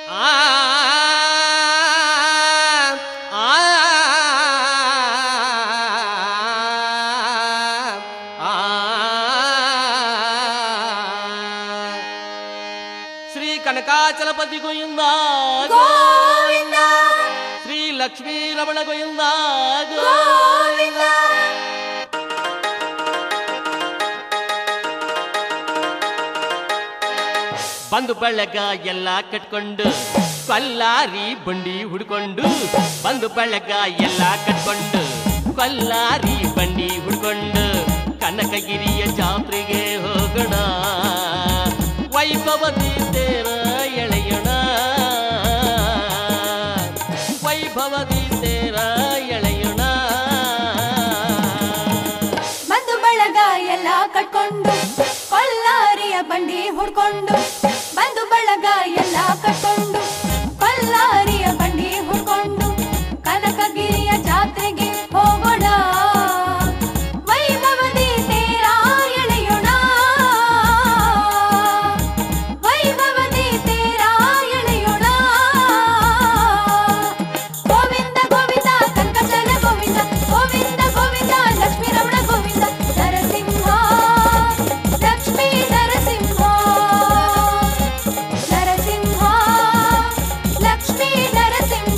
ಆ ಆ ಶ್ರೀ ಕನಕಾಚಲಪತಿ ಗೋವಿಂದ ಗೋವಿಂದ ಶ್ರೀ ಲಕ್ಷ್ಮೀ ರಮಣ ಗೋವಿಂದ ಗೋವಿಂದ ಬಂದು ಬಳಗ ಎಲ್ಲ ಕಟ್ಕೊಂಡು ಕೊಲ್ಲಾರಿ ಬಂಡಿ ಹುಡ್ಕೊಂಡು ಬಂದು ಬಳಗ ಎಲ್ಲ ಕಟ್ಕೊಂಡು ಕೊಲ್ಲಾರಿ ಬಂಡಿ ಹುಡ್ಕೊಂಡು ಕನಕಗಿರಿಯ ಜಾತ್ರೆಗೆ ಹೋಗೋಣ ವೈಭವದಿ ತೇರ ಎಳೆಯೋಣ ವೈಭವದಿ ತೇರ ಎಳೆಯೋಣ ಬಂದು ಬಳಗ ಎಲ್ಲ ಕಟ್ಕೊಂಡು ಕೊಲ್ಲಾರಿಯ ಬಂಡಿ ಹುಡ್ಕೊಂಡು ಬಂದು ಬಳಗ ಎಲ್ಲ ಕಟ್ಕೊಂಡು ಕೊಲ್ಲಾರಿಯ ಬಂಡಿ ಹುಡ್ಕೊಂಡು ಕನಕಗಿರಿಯ ಜಾತ್ರೆಗೆ ಹೋಗೋಣ ವೈಭವದಿ ತೇರ ಎಳೆಯೋಣ ವೈಭವದಿ ತೇರ ಎಳೆಯೋಣ ಗೋವಿಂದ ಗೋವಿಂದ ಕನಕಚಲ ಗೋವಿಂದ ಗೋವಿಂದ ಗೋವಿಂದ ಲಕ್ಷ್ಮೀ ರಮಣ ಗೋವಿಂದ ನರಸಿಂಹ ಲಕ್ಷ್ಮೀ ನರಸಿಂಹ ನರಸಿಂಹ ಲಕ್ಷ್ಮೀ ನರಸಿಂಹ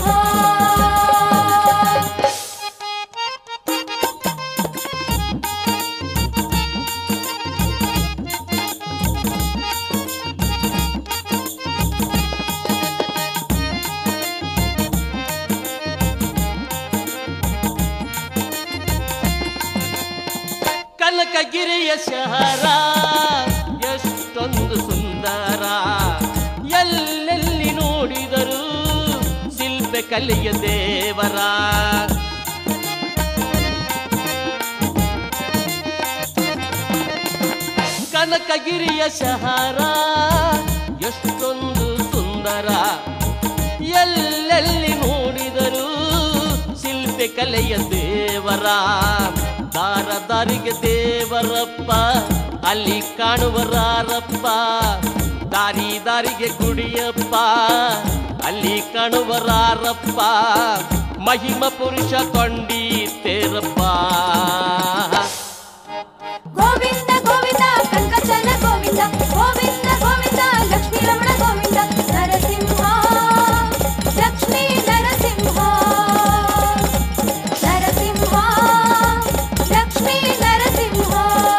ಕನಕಗಿರಿಯ ಶಹರ ಎಷ್ಟೊಂದು ಸುಂದರ ಎಲ್ಲೆಲ್ಲಿ ನೋಡಿದರು ಶಿಲ್ಪೆ ಕಲೆಯ ದೇವರ ಕನಕಗಿರಿಯ ಶಹರ ಎಷ್ಟೊಂದು ಸುಂದರ ಎಲ್ಲೆಲ್ಲಿ ನೋಡಿದರು ಶಿಲ್ಪೆ ಕಲೆಯ ದೇವರ ದಾರ ದಾರಿಗೆ ದೇವರಪ್ಪ ಅಲ್ಲಿ ಕಾಣುವರಾರಪ್ಪ ದಾರಿ ದಾರಿಗೆ ಗುಡಿಯಪ್ಪ ಅಲ್ಲಿ ಕಾಣುವರಾರಪ್ಪ ಮಹಿಮ ಪುರುಷ ಕೊಂಡೀತೇರಪ್ಪ ಗೋವಿಂದ ಗೋವಿಂದ ಕನಕಚಲ ಗೋವಿಂದ ಗೋವಿಂದ ಗೋವಿಂದ ಲಕ್ಷ್ಮೀ ರಮಣ ಗೋವಿಂದ ನರಸಿಂಹ ಲಕ್ಷ್ಮೀ ನರಸಿಂಹ ನರಸಿಂಹ ಲಕ್ಷ್ಮೀ ನರಸಿಂಹ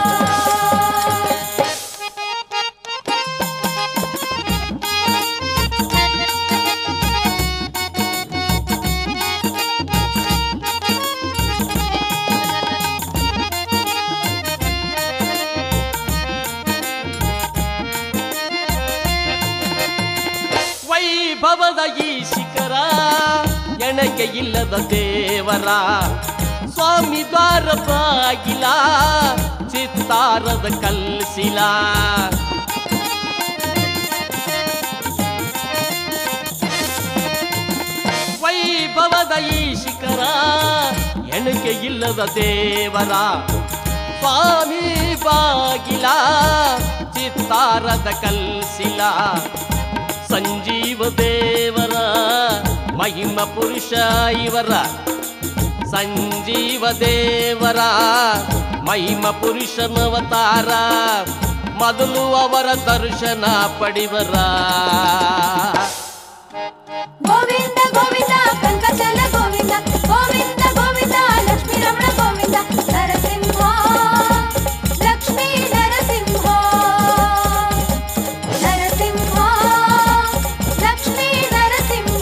ವೈಭವದ ಈ ಶಿಖರ ಎಣಕೆ ಇಲ್ಲದ ದೇವರ ಸ್ವಾಮಿ ದ್ವಾರ ಬಾಗಿಲ ಚಿತ್ತಾರದ ಕಲ್ಸಿಲ ವೈಭವದ ಈ ಶಿಖರ ಎಣಕೆ ಇಲ್ಲದ ದೇವರ ಸ್ವಾಮಿ ಬಾಗಿಲ ಚಿತ್ತಾರದ ಕಲ್ಸಿಲ ಸಂಜೀವ ದೇವರ ಮಹಿಮ ಪುರುಷ ಇವರ ಸಂಜೀವ ದೇವರ ಮಹಿಮ ಪುರುಷನವತಾರ ಮೊದಲು ಅವರ ದರ್ಶನ ಪಡಿವರ ಗೋವಿಂದ ಗೋವಿಂದ ಕನಕಚಲ ಗೋವಿಂದ ಗೋವಿಂದ ಗೋವಿಂದ ಲಕ್ಷ್ಮೀ ರಮಣ ಗೋವಿಂದ ನರಸಿಂಹ ಲಕ್ಷ್ಮೀ ನರಸಿಂಹ ನರಸಿಂಹ ಲಕ್ಷ್ಮೀ ನರಸಿಂಹ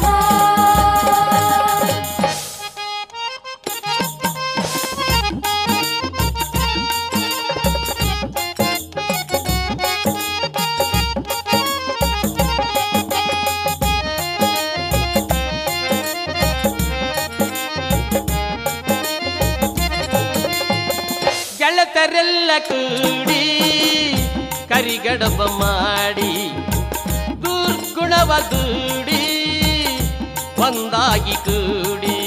ಗೆಳತರೆಲ್ಲ ಕೂಡಿ ಕರಿಗಡಬ ಮಾಡಿ ದುರ್ಗುಣವ ದೂಡಿ ಒಂದಾಗಿ ಕೂಡಿ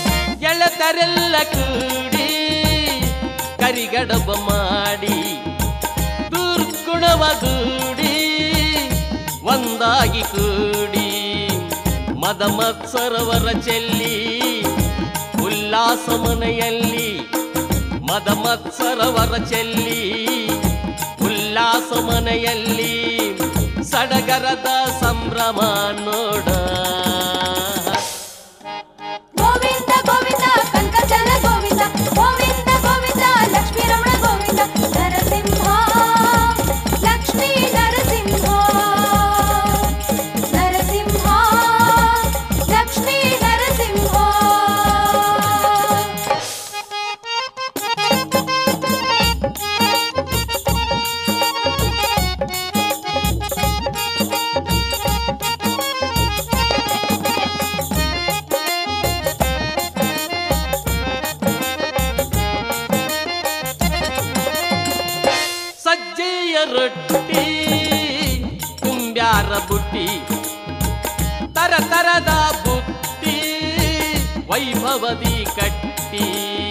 ಗೆಳತರೆಲ್ಲ ಕೂಡಿ ಕರಿಗಡಬ ಮಾಡಿ ಕೂಡಿ ಮದ ಮತ್ಸರವರ ಚೆಲ್ಲಿ ಉಲ್ಲಾಸ ಮನೆಯಲ್ಲಿ ಮದ ಮತ್ಸರವರ ಚೆಲ್ಲಿ ಉಲ್ಲಾಸ ಮನೆಯಲ್ಲಿ ಸಡಗರದ ಸಂಭ್ರಮ ನೋಡ ಗೋವಿಂದ ಗೋವಿಂದ ಕನಕಚಲ ಗೋವಿಂದ ಗೋವಿಂದ ಗೋವಿಂದ ಲಕ್ಷ್ಮೀ ರಮಣ ಗೋವಿಂದ ನರಸಿಂಹ ಲಕ್ಷ್ಮೀ ನರಸಿಂಹ ನರಸಿಂಹ ಲಕ್ಷ್ಮೀ ನರಸಿಂಹ ಸಜ್ಜೆಯ ರೊಟ್ಟಿ ಕುಂಬ್ಯಾರ ಬುಟ್ಟಿ ತರ ತರದ ಬುತ್ತಿ ವೈಭವದಿ ಕಟ್ಟಿ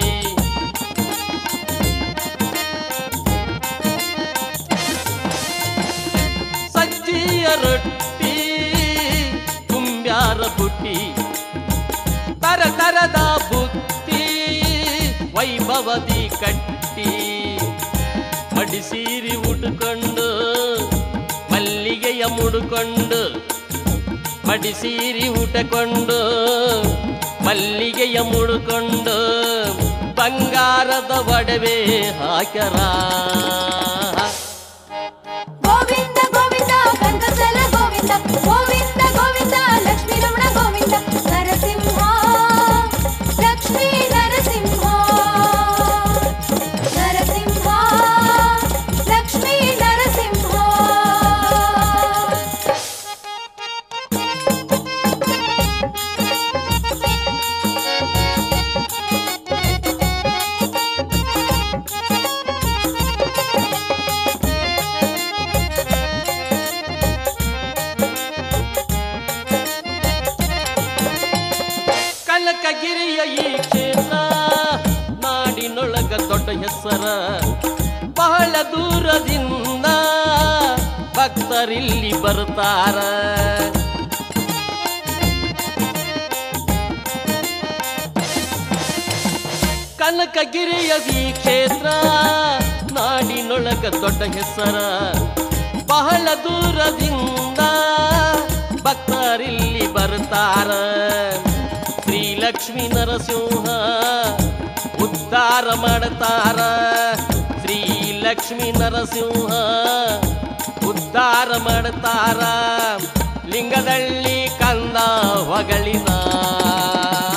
ಸಜ್ಜಿಯ ರೊಟ್ಟಿ ಕುಂಬ್ಯಾರ ಬುಟ್ಟಿ ತರ ತರದ ಬುತ್ತಿ ವೈಭವದಿ ಕಟ್ಟಿ ಮಡಿಸೀರಿ ಉಟ್ಕೊಂಡು ಮಲ್ಲಿಗೆಯ ಮುಡುಕೊಂಡು ಮಡಿಸೀರಿ ಉಟಕೊಂಡು ಮಲ್ಲಿಗೆಯ ಮುಡುಕೊಂಡು ಬಂಗಾರದ ಒಡವೆ ಹಾಕ್ಯರ ಗೋವಿಂದ ಗೋವಿಂದ ಕನಕಚಲ ಗೋವಿಂದ ಗೋವಿಂದ ಗೋವಿಂದ ಲಕ್ಷ್ಮೀ ರಮಣ ಗೋವಿಂದ ನರಸಿಂಹ ಲಕ್ಷ್ಮೀ ನರಸಿಂಹ ನರಸಿಂಹ ಲಕ್ಷ್ಮೀ ನರಸಿಂಹ ಕನಕಗಿರಿಯ ಈ ಕ್ಷೇತ್ರ ನಾಡಿನೊಳಗ ದೊಡ್ಡ ಹೆಸರ ಬಹಳ ದೂರದಿಂದ ಭಕ್ತರಿಲ್ಲಿ ಬರ್ತಾರ ಕನಕಗಿರಿಯ ಈ ಕ್ಷೇತ್ರ ನಾಡಿನೊಳಗ ದೊಡ್ಡ ಹೆಸರ ಬಹಳ ದೂರದಿಂದ ಭಕ್ತರಿಲ್ಲಿ ಬರ್ತಾರ ಶ್ರೀಲಕ್ಷ್ಮೀ ನರಸಿಂಹ ಉದ್ಧಾರ ಮಾಡ್ತಾರ ಶ್ರೀಲಕ್ಷ್ಮೀ ನರಸಿಂಹ ಉದ್ಧಾರ ಮಾಡ್ತಾರ ಲಿಂಗದಳ್ಳಿ ಕಂದ ಹೊಗಳಿನ